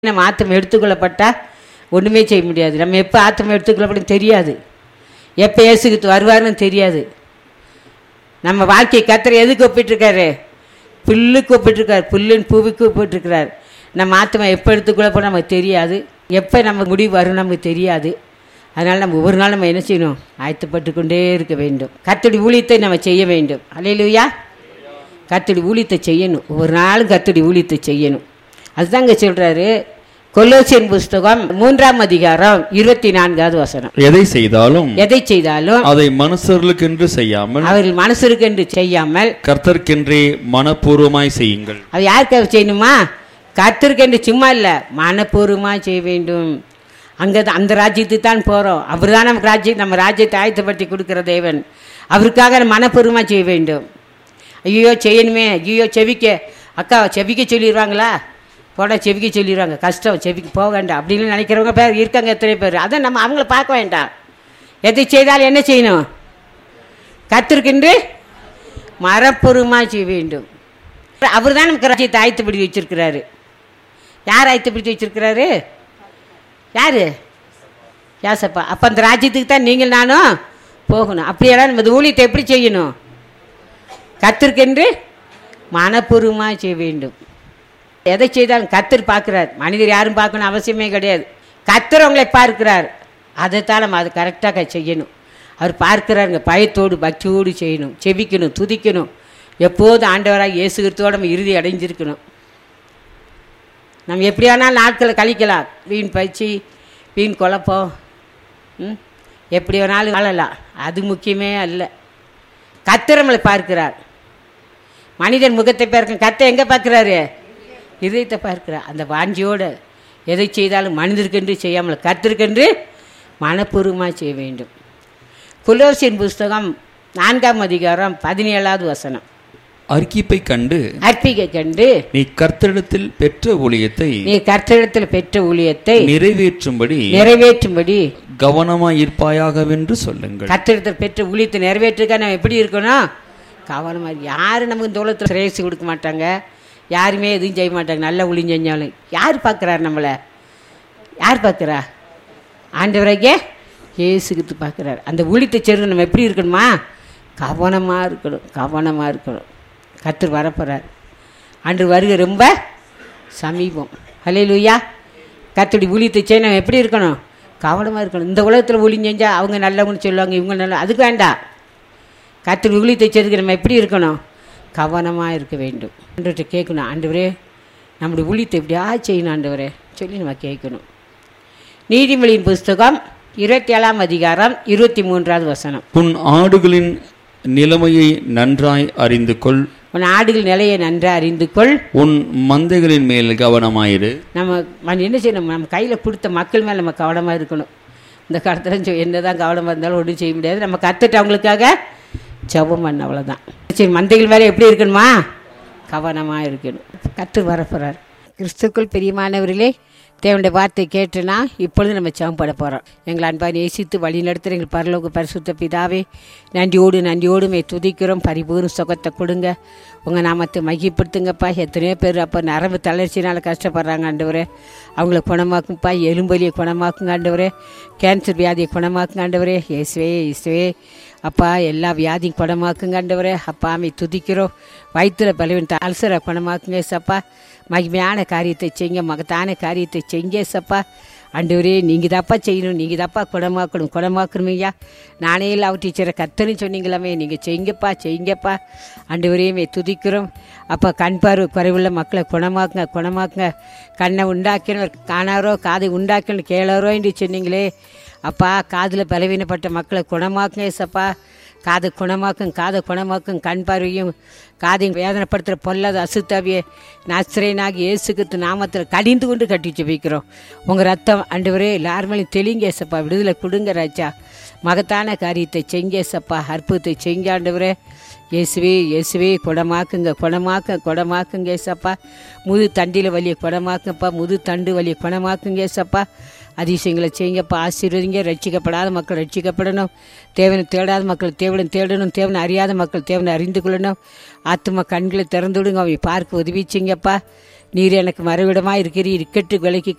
நம்ம ஆத்தம் எடுத்துக்கொள்ளப்பட்டா ஒன்றுமே செய்ய முடியாது நம்ம எப்போ ஆத்தம் எடுத்துக்கொள்ளப்படும் தெரியாது எப்போ இயேசுக்கு வருவாருன்னு தெரியாது நம்ம வாழ்க்கையை கத்தரை எதுக்கு ஒப்பிட்டிருக்காரு புல்லுக்கு ஒப்பிட்டிருக்காரு புல்லுன்னு பூவுக்கு ஒப்பிட்டிருக்கிறார் நம்ம ஆத்மா எப்போ எடுத்துக்கொள்ளப்போ நமக்கு தெரியாது எப்போ நம்ம முடிவு வரும் நமக்கு தெரியாது அதனால் நம்ம ஒவ்வொரு நாள் நம்ம என்ன செய்யணும் ஆயத்தப்பட்டு கொண்டே இருக்க வேண்டும் கத்தடி ஊழியத்தை நம்ம செய்ய வேண்டும் அல்லையிலுயா கத்தடி ஊழியத்தை செய்யணும் ஒவ்வொரு நாளும் கத்தடி ஊழியத்தை செய்யணும் அதுதாங்க சொல்கிறாரு கொல்லோசியன் புஸ்தகம் மூன்றாம் அதிகாரம் இருபத்தி நான்காவது வசனம் எதை செய்தாலும் எதை செய்தாலும் அதை மனுஷர்களுக்கென்று செய்யாமல் அவர்கள் மனசுக்கென்று செய்யாமல் கர்த்தர்க்கென்றே மனப்பூர்வமாய் செய்யுங்கள் அது யாருக்காக செய்யணுமா கத்திருக்கென்று சும்மா இல்லை மனப்பூர்வமாக செய்ய வேண்டும் அங்கே அந்த ராஜ்யத்துக்கு தான் போகிறோம் அவர் தான் நமக்கு ராஜ்யம் நம்ம ராஜ்யத்தை ஆயத்தப்படுத்தி கொடுக்குற தேவன் அவருக்காக நம்ம மனப்பூர்வமாக செய்ய வேண்டும் ஐயோ செய்யணுமே ஐயோ செவிக்க அக்கா செவிக்க சொல்லிடுவாங்களா போட செவிக்க சொல்லிடுவாங்க கஷ்டம் செவிக்கு போக வேண்டாம் அப்படின்னு நினைக்கிறவங்க பேர் இருக்காங்க எத்தனை பேர் அதை நம்ம அவங்கள பார்க்க வேண்டாம் எதை செய்தாலும் என்ன செய்யணும் கத்திருக்கின்று மரப்பொருமாக செய்ய வேண்டும் அவர் தான் நமக்கு ராஜ்யத்தை ஆயத்தப்படுத்தி வச்சிருக்கிறாரு யார் ஆயத்தப்படுத்தி வச்சிருக்கிறாரு யார் யாசப்பா அப்போ அந்த ராஜ்யத்துக்கு தான் நீங்கள் நானும் போகணும் அப்படியெல்லாம் நம்ம இந்த ஊழியத்தை எப்படி செய்யணும் கத்திருக்கென்று மனப்பூர்வமாக செய்ய வேண்டும் எதை செய்தாலும் கத்தர் பார்க்குறார் மனிதர் யாரும் பார்க்கணும் அவசியமே கிடையாது கத்தர் உங்களை பார்க்கிறார் அதைத்தான் நம்ம அது கரெக்டாக செய்யணும் அவர் பார்க்கிறாருங்க பயத்தோடு பக்தியோடு செய்யணும் செபிக்கணும் துதிக்கணும் எப்போதும் ஆண்டவராக இயேசு கிறிஸ்துவோட நம்ம இறுதி அடைஞ்சிருக்கணும் நம்ம எப்படி வேணாலும் நாட்களை கழிக்கலாம் வீண் பயிற்சி வீண் குழப்பம் ம் எப்படி வேணாலும் வாழலாம் அது முக்கியமே அல்ல கத்தர் நம்மளை பார்க்கிறார் மனிதன் முகத்தை பார்க்க கத்தை எங்கே பார்க்குறாரு இதயத்தை பார்க்கிறார் அந்த வாஞ்சியோடு எதை செய்தாலும் மனிதருக்கென்று செய்யாமல் கத்திருக்கென்று மனப்பூர்வமாக செய்ய வேண்டும் குலோசின் புஸ்தகம் நான்காம் அதிகாரம் பதினேழாவது வசனம் அர்க்கிப்பை கண்டு அற்பிகை கண்டு நீ கர்த்தரிடத்தில் பெற்ற ஊழியத்தை நீ கர்த்தரிடத்தில் பெற்ற ஊழியத்தை நிறைவேற்றும்படி நிறைவேற்றும்படி கவனமாய் இருப்பாயாகவென்று சொல்லுங்கள் கர்த்தரிடத்தில் பெற்ற ஊழியத்தை நிறைவேற்றுக்க நம்ம எப்படி இருக்கணும் கவனமாக யாரும் நமக்கு இந்த உலகத்தில் சிரேசி கொடுக்க மாட்டாங்க யாருமே எதுவும் செய்ய மாட்டாங்க நல்ல ஊழியம் செஞ்சாலும் யார் பார்க்குறாரு நம்மளை யார் பார்க்குறா ஆண்டவராக ஏசுகிட்டு பார்க்குறாரு அந்த ஊழியத்தை செய்கிறது நம்ம எப்படி இருக்கணுமா கவனமாக இருக்கணும் கவனமாக இருக்கணும் கத்தர் வரப்போகிறார் அன்று வருகை ரொம்ப சமீபம் ஹலே லூயா கத்தடி ஊழியத்தை செய்ய நம்ம எப்படி இருக்கணும் கவனமாக இருக்கணும் இந்த உலகத்தில் ஊழியம் செஞ்சால் அவங்க நல்லவங்கன்னு சொல்லுவாங்க இவங்க நல்ல அதுக்கு வேண்டாம் கத்தடி ஊழியத்தை செய்யறதுக்கு நம்ம எப்படி இருக்கணும் கவனமாக இருக்க வேண்டும் ஆண்டவர்கிட்ட கேட்கணும் ஆண்டவரே நம்முடைய ஊழியத்தை எப்படியா செய்யணும் ஆண்டவரே சொல்லி நம்ம கேட்கணும் நீதிமொழியின் புஸ்தகம் இருபத்தி ஏழாம் அதிகாரம் இருபத்தி மூன்றாவது வசனம் உன் ஆடுகளின் நிலைமையை நன்றாய் அறிந்து கொள் உன் ஆடுகள் நிலையை நன்றாக அறிந்து கொள் உன் மந்தைகளின் மேல் கவனமாயிரு நம்ம நம்ம என்ன செய்யணும் நம்ம கையில் கொடுத்த மக்கள் மேலே நம்ம கவனமாக இருக்கணும் இந்த காலத்தில் என்ன தான் கவனமாக இருந்தாலும் ஒன்றும் செய்ய முடியாது நம்ம கற்றுட்டு அவங்களுக்காக ஜெபம் பண்ண அவ்வளோதான் சரி மந்தைகள் மேலே எப்படி இருக்கணுமா கவனமாக இருக்கணும் கற்று வரப்போகிறார் கிறிஸ்துக்குள் பிரியமானவர்களே தேவனுடைய வார்த்தை கேட்டுனா இப்பொழுது நம்ம ஜெபம் பண்ண போகிறோம் எங்களை அன்பாக நேசித்து வழி நடத்துகிற எங்கள் பரலோக பரிசுத்த பிதாவே நன்றியோடு நன்றியோடு மே துதிக்கிறோம் பரிபூர்ண சுகத்தை கொடுங்க உங்கள் நாமத்தை மகிப்படுத்துங்கப்பா எத்தனையோ பேர் அப்போ நரம்பு தளர்ச்சினால் கஷ்டப்படுறாங்க ஆண்டவரே அவங்கள குணமாக்குங்கப்பா எலும்பலியை குணமாக்குங்க ஆண்டவரே கேன்சர் வியாதியை குணமாக்குங்க ஆண்டவரே இயேசுவே இயேசுவே அப்பா எல்லா வியாதியும் குணமாக்குங்க ஆண்டவரே அப்பா அமை துதிக்கிறோம் வயிற்றுல பலவீனத்தை அல்சரை குணமாக்குங்க சப்பா மகிமையான காரியத்தை செய்யுங்க மகத்தான காரியத்தை செஞ்சே சப்பா ஆண்டவரே நீங்கள் தப்பா செய்யணும் நீங்கள் தப்பா குணமாக்கணும் குணமாக்கணுமையா நானே லவ் டீச்சரை கத்துன்னு சொன்னீங்களாமே நீங்கள் செய்யுங்கப்பா செய்யுங்கப்பா ஆண்டவரையுமே துதிக்கிறோம் அப்போ கண் பார்வை குறைவுள்ள மக்களை குணமாக்குங்க குணமாக்குங்க கண்ணை உண்டாக்கினவர் காணாரோ காதை உண்டாக்கணும் கேளாரோ என்று சொன்னீங்களே அப்பா காதில் பலவீனப்பட்ட மக்களை குணமாக்குங்க ஏசப்பா காதை குணமாக்கும் காதை குணமாக்கும் கண் பார்வையும் காதையும் வேதனைப்படுத்துகிற பொல்லாத அசுத்தாவிய நாசிரியனாகி இயேசுக்கு நாமத்தில் கடிந்து கொண்டு கட்டி ஜெபிக்கிறோம் உங்கள் ரத்தம் அண்டுவரே எல்லாருமேலையும் தெளிங்க ஏசப்பா விடுதலை கொடுங்க ராஜா மகத்தான காரியத்தை செஞ்ச ஏசப்பா அற்புதத்தை செஞ்ச ஆண்டவரே இயேசுவே இயேசுவே குணமாக்குங்க குணமாக்க குணமாக்குங்க ஏசப்பா முது தண்டில் வலிய குணமாக்குங்கப்பா முது தண்டு வலிய குணமாக்குங்க ஏசப்பா அதிசயங்களை செய்யுங்கப்பா ஆசீர்வதிங்க ரட்சிக்கப்படாத மக்கள் ரட்சிக்கப்படணும் தேவனை தேடாத மக்கள் தேவனை தேடணும் தேவனை அறியாத மக்கள் தேவனை அறிந்து கொள்ளணும் ஆத்தும கண்களை திறந்து விடுங்க அவங்க பார்க்க உதவி செய்யுங்கப்பா நீர் எனக்கு மறைவிடமாக இருக்கிறீர் இக்கட்டு விலைக்கு